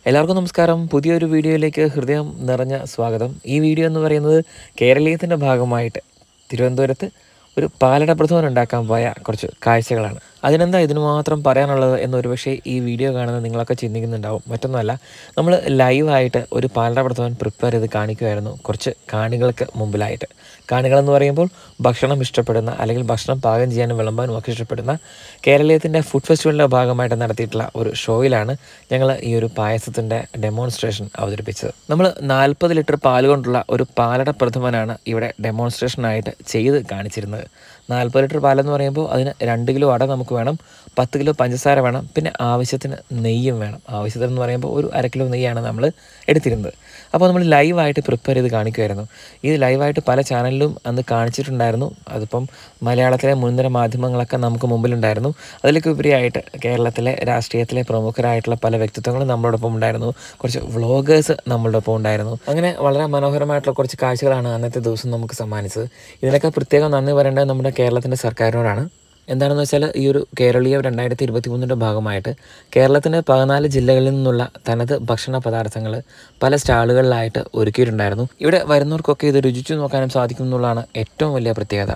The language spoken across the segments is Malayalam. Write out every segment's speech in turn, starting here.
എല്ലാവർക്കും നമസ്കാരം പുതിയൊരു വീഡിയോയിലേക്ക് ഹൃദയം നിറഞ്ഞ സ്വാഗതം ഈ വീഡിയോ എന്ന് പറയുന്നത് കേരളീയത്തിൻ്റെ ഭാഗമായിട്ട് തിരുവനന്തപുരത്ത് ഒരു പാലട പ്രഥമൻ ഉണ്ടാക്കാൻ പോയ കുറച്ച് കാഴ്ചകളാണ് അതിനെന്താ ഇതിന് മാത്രം പറയാനുള്ളത് എന്ന് ഒരുപക്ഷെ ഈ വീഡിയോ കാണുന്ന നിങ്ങളൊക്കെ ചിന്തിക്കുന്നുണ്ടാവും മറ്റൊന്നുമല്ല നമ്മൾ ലൈവായിട്ട് ഒരു പാലട പ്രഥമൻ പ്രിപ്പയർ ചെയ്ത് കാണിക്കുമായിരുന്നു കുറച്ച് കാണികൾക്ക് മുമ്പിലായിട്ട് കാണികളെന്ന് പറയുമ്പോൾ ഭക്ഷണം ഇഷ്ടപ്പെടുന്ന അല്ലെങ്കിൽ ഭക്ഷണം പാകം ചെയ്യാനും വിളമ്പാനും ഒക്കെ ഇഷ്ടപ്പെടുന്ന കേരളീയത്തിൻ്റെ ഫുഡ് ഫെസ്റ്റിവലിൻ്റെ ഭാഗമായിട്ട് നടത്തിയിട്ടുള്ള ഒരു ഷോയിലാണ് ഞങ്ങൾ ഈ ഒരു പായസത്തിൻ്റെ ഡെമോൺസ്ട്രേഷൻ അവതരിപ്പിച്ചത് നമ്മൾ നാൽപ്പത് ലിറ്റർ പാൽ കൊണ്ടുള്ള ഒരു പാലട പ്രഥമനാണ് ഇവിടെ ഡെമോൺസ്ട്രേഷനായിട്ട് ചെയ്ത് കാണിച്ചിരുന്നത് നാൽപ്പത് ലിറ്റർ പാലെന്ന് പറയുമ്പോൾ അതിന് രണ്ട് കിലോ അട നമുക്ക് വേണം പത്ത് കിലോ പഞ്ചസാര വേണം പിന്നെ ആവശ്യത്തിന് നെയ്യും വേണം ആവശ്യത്തിന് എന്ന് പറയുമ്പോൾ ഒരു അര കിലോ നെയ്യാണ് നമ്മൾ എടുത്തിരുന്നത് അപ്പോൾ നമ്മൾ ലൈവായിട്ട് പ്രിപ്പയർ ചെയ്ത് കാണിക്കുമായിരുന്നു ഇത് ലൈവായിട്ട് പല ചാനലിലും അന്ന് കാണിച്ചിട്ടുണ്ടായിരുന്നു അതിപ്പം മലയാളത്തിലെ മുൻനിര മാധ്യമങ്ങളൊക്കെ നമുക്ക് മുമ്പിലുണ്ടായിരുന്നു അതിലേക്ക് ഉപരിയായിട്ട് കേരളത്തിലെ രാഷ്ട്രീയത്തിലെ പ്രമുഖരായിട്ടുള്ള പല വ്യക്തിത്വങ്ങളും നമ്മളോടൊപ്പം ഉണ്ടായിരുന്നു കുറച്ച് വ്ളോഗേഴ്സ് നമ്മളുടെ ഒപ്പം ഉണ്ടായിരുന്നു അങ്ങനെ വളരെ മനോഹരമായിട്ടുള്ള കുറച്ച് കാഴ്ചകളാണ് അന്നത്തെ ദിവസം നമുക്ക് സമ്മാനിച്ചത് ഇതിനൊക്കെ പ്രത്യേകം നന്ദി പറയേണ്ടത് നമ്മുടെ കേരളത്തിൻ്റെ സർക്കാരിനോടാണ് എന്താണെന്ന് വെച്ചാൽ ഈ ഒരു കേരളീയ രണ്ടായിരത്തി ഇരുപത്തി മൂന്നിൻ്റെ ഭാഗമായിട്ട് കേരളത്തിൻ്റെ പതിനാല് ജില്ലകളിൽ നിന്നുള്ള തനത് ഭക്ഷണ പദാർത്ഥങ്ങൾ പല സ്റ്റാളുകളിലായിട്ട് ഒരുക്കിയിട്ടുണ്ടായിരുന്നു ഇവിടെ വരുന്നവർക്കൊക്കെ ഇത് രുചിച്ചു നോക്കാനും സാധിക്കും എന്നുള്ളതാണ് ഏറ്റവും വലിയ പ്രത്യേകത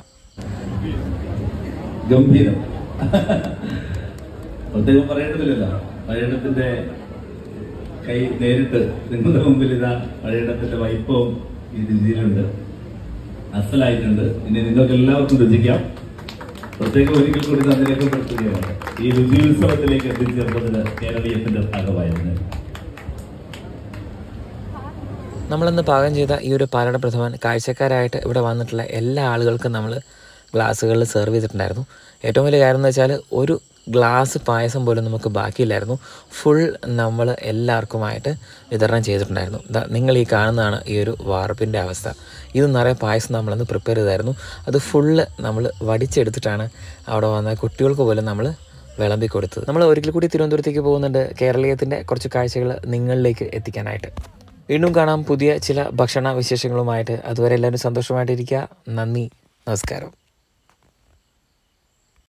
ഗംഭീരം പ്രത്യേകം പറയേണ്ടതില്ലല്ലോ പഴയടത്തിന്റെ കൈ നേരിട്ട് നിങ്ങളുടെ മുമ്പിൽ ഇതാ പഴയടത്തിന്റെ വൈപ്പവും ഈ രുചിയിലുണ്ട് അസലായിട്ടുണ്ട് ഇനി നിങ്ങൾക്ക് എല്ലാവർക്കും രുചിക്കാം പ്രത്യേകം ഒരിക്കൽ കൂടി നന്ദി രേഖപ്പെടുത്തുകയാണ് ഈ രുചി ഉത്സവത്തിലേക്ക് എത്തിച്ചേർന്നതിന് കേരളീയത്തിന്റെ ഭാഗമായിരുന്നു നമ്മളിന്ന് പാകം ചെയ്ത ഈ ഒരു പാലട പ്രഥമൻ കാഴ്ചക്കാരായിട്ട് ഇവിടെ വന്നിട്ടുള്ള എല്ലാ ആളുകൾക്കും നമ്മൾ ഗ്ലാസ്സുകളിൽ സെർവ് ചെയ്തിട്ടുണ്ടായിരുന്നു ഏറ്റവും വലിയ കാര്യം എന്ന് വെച്ചാൽ ഒരു ഗ്ലാസ് പായസം പോലും നമുക്ക് ബാക്കിയില്ലായിരുന്നു ഫുൾ നമ്മൾ എല്ലാവർക്കുമായിട്ട് വിതരണം ചെയ്തിട്ടുണ്ടായിരുന്നു ദാ നിങ്ങൾ ഈ കാണുന്നതാണ് ഈ ഒരു വാർപ്പിൻ്റെ അവസ്ഥ ഇത് നിറയെ പായസം നമ്മളന്ന് പ്രിപ്പയർ ചെയ്തായിരുന്നു അത് ഫുള്ള് നമ്മൾ വടിച്ചെടുത്തിട്ടാണ് അവിടെ വന്ന കുട്ടികൾക്ക് പോലും നമ്മൾ വിളമ്പി കൊടുത്തത് നമ്മൾ ഒരിക്കൽ കൂടി തിരുവനന്തപുരത്തേക്ക് പോകുന്നുണ്ട് കേരളീയത്തിൻ്റെ കുറച്ച് കാഴ്ചകൾ നിങ്ങളിലേക്ക് എത്തിക്കാനായിട്ട് വീണ്ടും കാണാം പുതിയ ചില ഭക്ഷണ വിശേഷങ്ങളുമായിട്ട് അതുവരെ എല്ലാവരും സന്തോഷമായിട്ടിരിക്കുക നന്ദി നമസ്കാരം